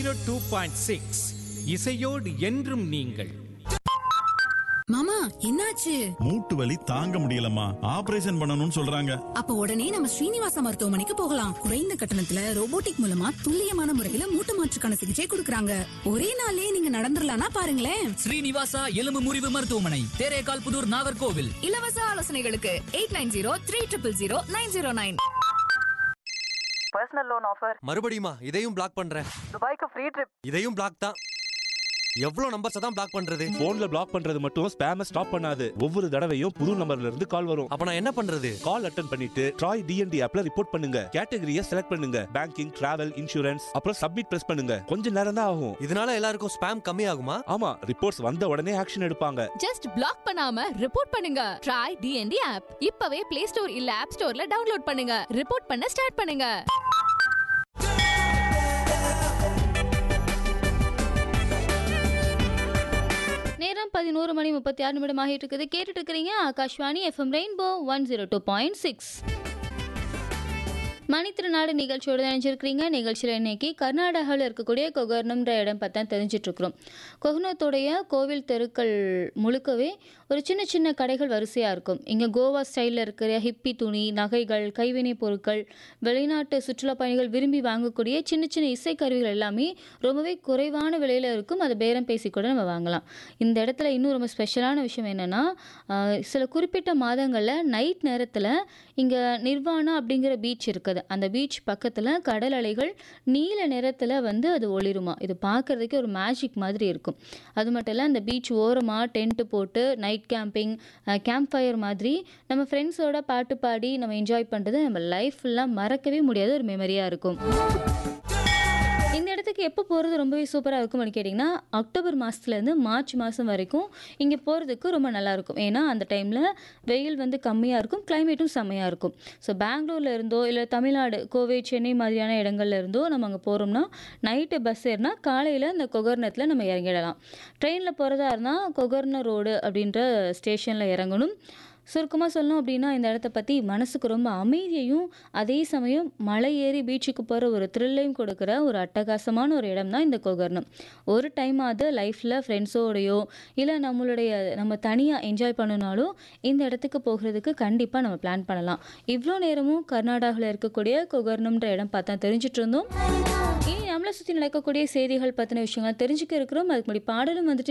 two point six இசையோடு என்றும் நீங்கள் மாமா என்னாச்சு மூட்டு வலி தாங்க முடியலம்மா ஆபரேஷன் பண்ணணும்னு சொல்றாங்க அப்ப உடனே நம்ம ஸ்ரீனிவாச மருத்துவமனைக்கு போகலாம் குறைந்த கட்டணத்துல ரோபோட்டிக் மூலமா துல்லியமான முறையில மூட்டு மாற்றுக்கான சிகிச்சை கொடுக்கறாங்க ஒரே நாள்லயே நீங்க நடந்துடலாம்னா பாருங்களேன் ஸ்ரீனிவாசா எலும்பு முறிவு மருத்துவமனை தேரேகால் புதூர் நாகர்கோவில் இலவச ஆலோசனைகளுக்கு eight nine zero three triple zero nine zero nine personal loan offer மறுபடியுமா இதையும் பிளாக் பண்றேன் துபாய்க்கு ஃப்ரீ ட்ரிப் இதையும் பிளாக் தான் எவ்வளவு நம்பர்ஸ் தான் பிளாக் பண்றது போன்ல பிளாக் பண்றது மட்டும் ஸ்பேம ஸ்டாப் பண்ணாது ஒவ்வொரு தடவையும் புது நம்பர்ல இருந்து கால் வரும் அப்ப நான் என்ன பண்றது கால் அட்டன் பண்ணிட்டு ட்ராய் டிஎன்டி ஆப்ல ரிப்போர்ட் பண்ணுங்க கேட்டகரியை செலக்ட் பண்ணுங்க பேங்கிங் டிராவல் இன்சூரன்ஸ் அப்புறம் சப்மிட் பிரஸ் பண்ணுங்க கொஞ்ச நேரம் தான் ஆகும் இதனால எல்லாருக்கும் ஸ்பேம் கம்மி ஆகுமா ஆமா ரிப்போர்ட்ஸ் வந்த உடனே ஆக்ஷன் எடுப்பாங்க ஜஸ்ட் பிளாக் பண்ணாம ரிப்போர்ட் பண்ணுங்க ட்ரை டிஎன்டி ஆப் இப்பவே பிளே ஸ்டோர் இல்ல ஆப் ஸ்டோர்ல டவுன்லோட் பண்ணுங்க ரிப்போர்ட் பண்ண ஸ்டார்ட் பண்ணுங்க நேரம் பதினோரு மணி முப்பத்தி ஆறு நிமிடம் ஆகிட்டு இருக்குது கேட்டுட்டு இருக்கிறீங்க Akashvani FM rainbow one zero two point six மணித்திருநாடு நிகழ்ச்சியோடு நினைச்சிருக்கிறீங்க நிகழ்ச்சியில் இன்னைக்கு கர்நாடகாவில் இருக்கக்கூடிய கொகர்னம்ன்ற இடம் பார்த்தா தெரிஞ்சிட்ருக்குறோம் கொகனத்தோடைய கோவில் தெருக்கள் முழுக்கவே ஒரு சின்ன சின்ன கடைகள் வரிசையாக இருக்கும் இங்கே கோவா ஸ்டைலில் இருக்கிற ஹிப்பி துணி நகைகள் கைவினைப் பொருட்கள் வெளிநாட்டு சுற்றுலா பயணிகள் விரும்பி வாங்கக்கூடிய சின்ன சின்ன இசைக்கருவிகள் எல்லாமே ரொம்பவே குறைவான விலையில் இருக்கும் அதை பேரம் பேசி கூட நம்ம வாங்கலாம் இந்த இடத்துல இன்னும் ரொம்ப ஸ்பெஷலான விஷயம் என்னென்னா சில குறிப்பிட்ட மாதங்களில் நைட் நேரத்தில் இங்கே நிர்வாணா அப்படிங்கிற பீச் இருக்குது அந்த பீச் பக்கத்தில் கடல் அலைகள் நீல நிறத்தில் வந்து அது ஒளிருமா இது பார்க்குறதுக்கே ஒரு மேஜிக் மாதிரி இருக்கும் அது மட்டும் இல்லை அந்த பீச் ஓரமாக டென்ட்டு போட்டு நைட் கேம்பிங் கேம்ப் ஃபயர் மாதிரி நம்ம ஃப்ரெண்ட்ஸோட பாட்டு பாடி நம்ம என்ஜாய் பண்ணுறது நம்ம லைஃப் ஃபுல்லாக மறக்கவே முடியாத ஒரு மெமரியாக இருக்கும் இந்த இடத்துக்கு எப்போ போகிறது ரொம்பவே சூப்பராக இருக்கும்னு கேட்டிங்கன்னா அக்டோபர் மாதத்துலேருந்து மார்ச் மாதம் வரைக்கும் இங்கே போகிறதுக்கு ரொம்ப நல்லாயிருக்கும் ஏன்னா அந்த டைமில் வெயில் வந்து கம்மியாக இருக்கும் கிளைமேட்டும் செம்மையாக இருக்கும் ஸோ பெங்களூர்ல இருந்தோ இல்லை தமிழ்நாடு கோவை சென்னை மாதிரியான இடங்கள்ல இருந்தோ நம்ம அங்கே போகிறோம்னா நைட்டு பஸ் ஏறினா காலையில் இந்த கொகர்னத்தில் நம்ம இறங்கிடலாம் ட்ரெயினில் போகிறதா இருந்தால் கொகர்ன ரோடு அப்படின்ற ஸ்டேஷனில் இறங்கணும் சுருக்கமாக சொல்லணும் அப்படின்னா இந்த இடத்த பற்றி மனசுக்கு ரொம்ப அமைதியையும் அதே சமயம் மலை ஏறி பீச்சுக்கு போகிற ஒரு த்ரில்லையும் கொடுக்குற ஒரு அட்டகாசமான ஒரு இடம் தான் இந்த கொகர்ணம் ஒரு டைமாவது லைஃப்பில் ஃப்ரெண்ட்ஸோடையோ இல்லை நம்மளுடைய நம்ம தனியாக என்ஜாய் பண்ணனாலும் இந்த இடத்துக்கு போகிறதுக்கு கண்டிப்பாக நம்ம பிளான் பண்ணலாம் இவ்வளோ நேரமும் கர்நாடகாவில் இருக்கக்கூடிய கொகர்ணம்ன்ற இடம் பார்த்தா தெரிஞ்சிட்டு இருந்தோம் இனி நம்மளை சுற்றி நடக்கக்கூடிய செய்திகள் பற்றின விஷயங்கள் தெரிஞ்சுக்க இருக்கிறோம் அதுக்கு முன்னாடி பாடலும் வந்துட்டு